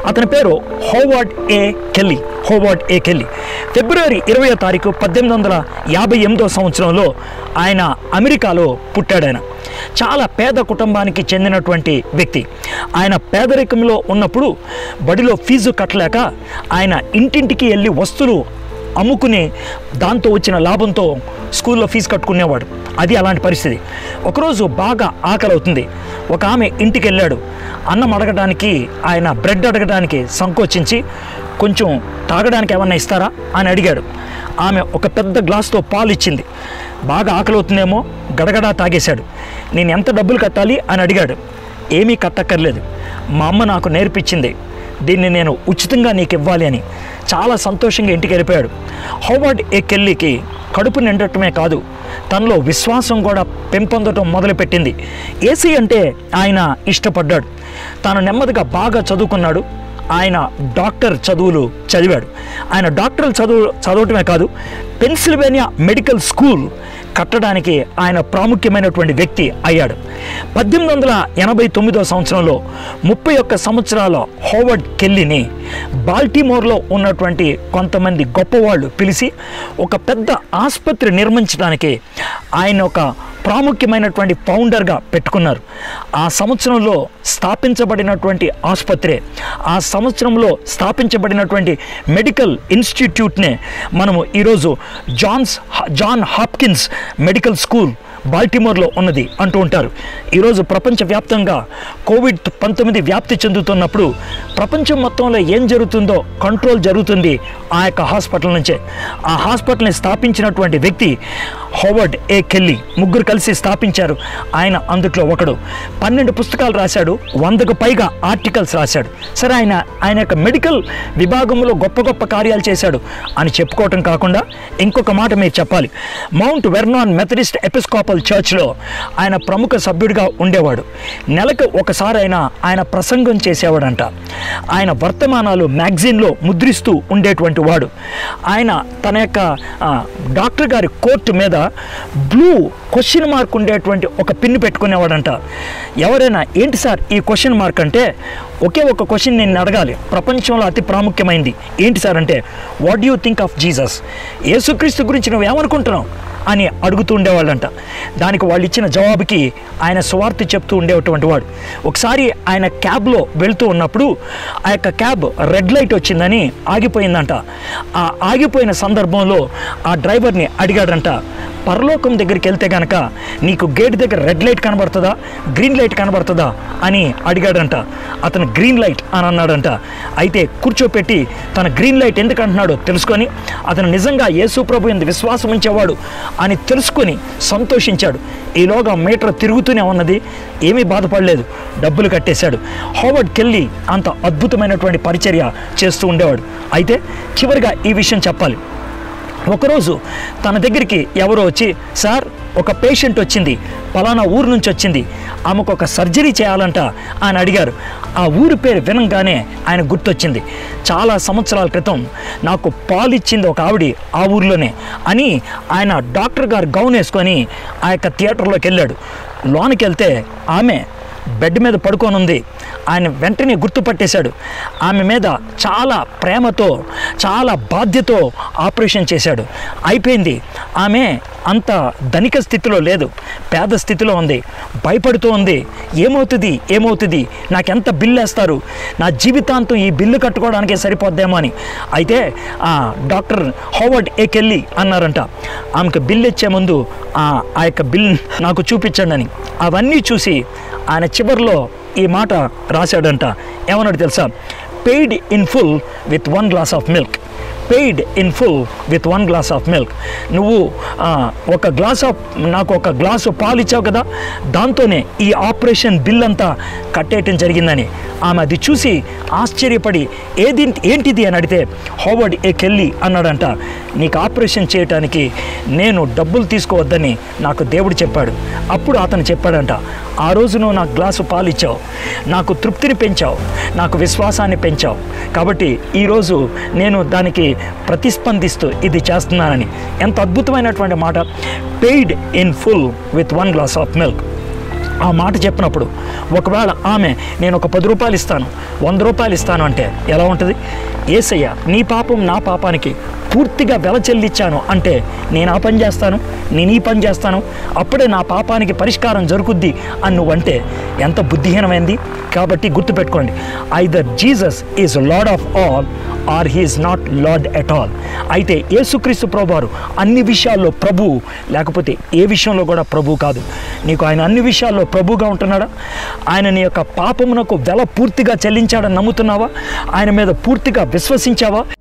అతని పేరు Howard A Kelly Howard A Kelly ఫిబ్రవరి ఇరవై తారీఖు పద్దెనిమిది వందల యాభై ఎనిమిదో సంవత్సరంలో ఆయన అమెరికాలో పుట్టాడు ఆయన చాలా పేద కుటుంబానికి చెందినటువంటి వ్యక్తి ఆయన పేదరికంలో ఉన్నప్పుడు బడిలో ఫీజు కట్టలేక ఆయన ఇంటింటికి వెళ్ళి వస్తువులు అమ్ముకుని దాంతో వచ్చిన లాభంతో స్కూల్లో ఫీజు కట్టుకునేవాడు అది అలాంటి పరిస్థితి ఒకరోజు బాగా ఆకలి అవుతుంది ఒక ఆమె ఇంటికి వెళ్ళాడు అన్నం అడగడానికి ఆయన బ్రెడ్ అడగడానికి సంకోచించి కొంచెం తాగడానికి ఏమన్నా ఇస్తారా అని అడిగాడు ఆమె ఒక పెద్ద గ్లాస్తో పాలు ఇచ్చింది బాగా ఆకలి అవుతుందేమో గడగడా తాగేశాడు నేను ఎంత డబ్బులు కట్టాలి అని అడిగాడు ఏమీ కట్టక్కర్లేదు మా అమ్మ నాకు నేర్పించింది దీన్ని నేను ఉచితంగా నీకు ఇవ్వాలి అని చాలా సంతోషంగా ఇంటికి వెళ్ళిపోయాడు హోవర్డ్ ఏ కెల్లీకి కడుపు నిండటమే కాదు తనలో విశ్వాసం కూడా పెంపొందటం మొదలుపెట్టింది ఏసీ అంటే ఆయన ఇష్టపడ్డాడు తాను నెమ్మదిగా బాగా చదువుకున్నాడు ఆయన డాక్టర్ చదువులు చదివాడు ఆయన డాక్టరల్ చదువు చదవటమే కాదు పెన్సిల్వేనియా మెడికల్ స్కూల్ కట్టడానికి ఆయన ప్రాముఖ్యమైనటువంటి వ్యక్తి అయ్యాడు పద్దెనిమిది వందల ఎనభై తొమ్మిదో సంవత్సరంలో ముప్పై ఒక్క సంవత్సరాల హోవర్డ్ కెల్లీని బాల్టిమోర్లో ఉన్నటువంటి కొంతమంది గొప్పవాళ్ళు పిలిచి ఒక పెద్ద ఆసుపత్రి నిర్మించడానికి ఆయన ఒక ప్రాముఖ్యమైనటువంటి ఫౌండర్గా పెట్టుకున్నారు ఆ సంవత్సరంలో స్థాపించబడినటువంటి ఆసుపత్రి ఆ సంవత్సరంలో స్థాపించబడినటువంటి మెడికల్ ఇన్స్టిట్యూట్నే మనము ఈరోజు Johns John Hopkins medical school బాల్టిమోర్లో ఉన్నది అంటూ ఉంటారు ఈరోజు ప్రపంచవ్యాప్తంగా కోవిడ్ పంతొమ్మిది వ్యాప్తి చెందుతున్నప్పుడు ప్రపంచం మొత్తంలో ఏం జరుగుతుందో కంట్రోల్ జరుగుతుంది ఆ యొక్క హాస్పిటల్ నుంచే ఆ హాస్పిటల్ని స్థాపించినటువంటి వ్యక్తి హోవర్డ్ ఏ కెల్లీ ముగ్గురు కలిసి స్థాపించారు ఆయన అందుట్లో ఒకడు పన్నెండు పుస్తకాలు రాశాడు వందకు పైగా ఆర్టికల్స్ రాశాడు సరే ఆయన ఆయన యొక్క మెడికల్ విభాగంలో గొప్ప గొప్ప కార్యాలు చేశాడు అని చెప్పుకోవటం కాకుండా ఇంకొక మాట మీరు చెప్పాలి మౌంట్ వెర్నాన్ మెథడిస్ట్ ఎపిస్కోపల్ చర్చ్లో ఆయన ప్రముఖ సభ్యుడిగా ఉండేవాడు నెలకు ఒకసారి ఆయన ఆయన ప్రసంగం చేసేవాడంట ఆయన వర్తమానాలు మ్యాగజైన్లో ముద్రిస్తూ ఉండేటువంటి వాడు ఆయన తన యొక్క ఆ, డాక్టర్ గారి కోర్టు మీద బ్లూ క్వశ్చన్ మార్క్ ఉండేటువంటి ఒక పిన్ను పెట్టుకునేవాడంట ఎవరైనా ఏంటి సార్ ఈ క్వశ్చన్ మార్క్ అంటే ఒకే ఒక క్వశ్చన్ నేను అడగాలి ప్రపంచంలో అతి ప్రాముఖ్యమైంది ఏంటి సార్ అంటే what you think of Jesus యేసుక్రీస్తు గురించి నువ్వు ఏమనుకుంటున్నావు అని అడుగుతూ ఉండేవాళ్ళంట దానికి వాళ్ళు ఇచ్చిన జవాబుకి ఆయన స్వార్థి చెప్తూ ఉండేటువంటి వాడు ఒకసారి ఆయన క్యాబ్లో వెళ్తూ ఉన్నప్పుడు ఆ యొక్క క్యాబ్ రెడ్ లైట్ వచ్చిందని ఆగిపోయిందంట ఆ ఆగిపోయిన సందర్భంలో ఆ డ్రైవర్ని అడిగాడంట పరలోకం దగ్గరికి వెళ్తే గనక నీకు గేట్ దగ్గర రెడ్ లైట్ కనబడుతుందా గ్రీన్ లైట్ కనబడుతుందా అని అడిగాడంట అతను గ్రీన్ లైట్ అని అన్నాడంట అయితే కూర్చోపెట్టి తన గ్రీన్ లైట్ ఎందుకు అంటున్నాడో తెలుసుకొని అతను నిజంగా యేసు ప్రభు ఎందు విశ్వాసం ఉంచేవాడు అని తెలుసుకొని సంతోషించాడు ఈలోగా మీటర్ తిరుగుతూనే ఉన్నది ఏమీ బాధపడలేదు డబ్బులు కట్టేశాడు హోవర్డ్ కెళ్ళి అంత అద్భుతమైనటువంటి పరిచర్య చేస్తూ ఉండేవాడు అయితే చివరిగా ఈ విషయం చెప్పాలి ఒకరోజు తన దగ్గరికి ఎవరో వచ్చి సార్ ఒక పేషెంట్ వచ్చింది పలానా ఊరు నుంచి వచ్చింది ఆమెకు ఒక సర్జరీ చేయాలంట అని అడిగారు ఆ ఊరి పేరు వినంగానే ఆయన గుర్తొచ్చింది చాలా సంవత్సరాల క్రితం నాకు పాలు ఇచ్చింది ఒక ఆవిడ ఆ ఊర్లోనే అని ఆయన డాక్టర్ గారు గౌన్ వేసుకొని ఆ యొక్క థియేటర్లోకి వెళ్ళాడు లోనికి వెళ్తే ఆమె బెడ్ మీద పడుకొని ఉంది ఆయన వెంటనే గుర్తుపట్టేశాడు ఆమె మీద చాలా ప్రేమతో చాలా బాధ్యతో ఆపరేషన్ చేశాడు అయిపోయింది ఆమె అంత ధనిక స్థితిలో లేదు పేద స్థితిలో ఉంది భయపడుతూ ఉంది ఏమవుతుంది ఏమవుతుంది నాకెంత బిల్లు వేస్తారు నా జీవితాంతం ఈ బిల్లు కట్టుకోవడానికే సరిపోద్దేమో అని అయితే ఆ డాక్టర్ హోవర్డ్ ఏకెళ్ళి అన్నారంట ఆమెకు బిల్ ఇచ్చే ముందు ఆ ఆ యొక్క బిల్ నాకు చూపించండి అని అవన్నీ చూసి ఆయన చివరిలో ఈ మాట రాశాడంట ఏమన్నాడు తెలుసా paid in full with one glass of milk paid in full with one glass of milk నువ్వు ఆ, ఒక గ్లాస్ ఆఫ్ నాకు ఒక గ్లాసు పాలు ఇచ్చావు కదా దాంతోనే ఈ ఆపరేషన్ బిల్ అంతా కట్టేయటం జరిగిందని ఆమె అది చూసి ఆశ్చర్యపడి ఏది ఏంటిది అని అడిగితే హోవర్డ్ ఏ కెళ్ళి అన్నాడంట నీకు ఆపరేషన్ చేయటానికి నేను డబ్బులు తీసుకోవద్దని నాకు దేవుడు చెప్పాడు అప్పుడు అతను చెప్పాడంట ఆ రోజు నువ్వు నాకు గ్లాసు పాలు ఇచ్చావు నాకు తృప్తిని పెంచావు నాకు విశ్వాసాన్ని పెంచావు కాబట్టి ఈరోజు నేను దానికి ప్రతిస్పందిస్తూ ఇది చేస్తున్నానని ఎంత అద్భుతమైనటువంటి మాట paid in full with one glass of milk ఆ మాట చెప్పినప్పుడు ఒకవేళ ఆమె నేను ఒక పది రూపాయలు ఇస్తాను వంద రూపాయలు ఇస్తాను అంటే ఎలా ఉంటుంది ఏసయ్య నీ పాపం నా పాపానికి పూర్తిగా వెల చెల్లించాను అంటే నేను ఆ పని చేస్తాను నేను ఈ పని చేస్తాను అప్పుడే నా పాపానికి పరిష్కారం జరుగుద్ది అని నువ్వంటే ఎంత బుద్ధిహీనమైంది కాబట్టి గుర్తుపెట్టుకోండి either Jesus is lord of all or he is not lord at all అయితే యేసుక్రీస్తు ప్రభువారు అన్ని విషయాల్లో ప్రభు లేకపోతే ఏ విషయంలో కూడా ప్రభు కాదు నీకు ఆయన అన్ని విషయాల్లో ప్రభుగా ఉంటున్నాడా ఆయన నీ యొక్క పాపమునకు వెల పూర్తిగా చెల్లించాడని నమ్ముతున్నావా ఆయన మీద పూర్తిగా విశ్వసించావా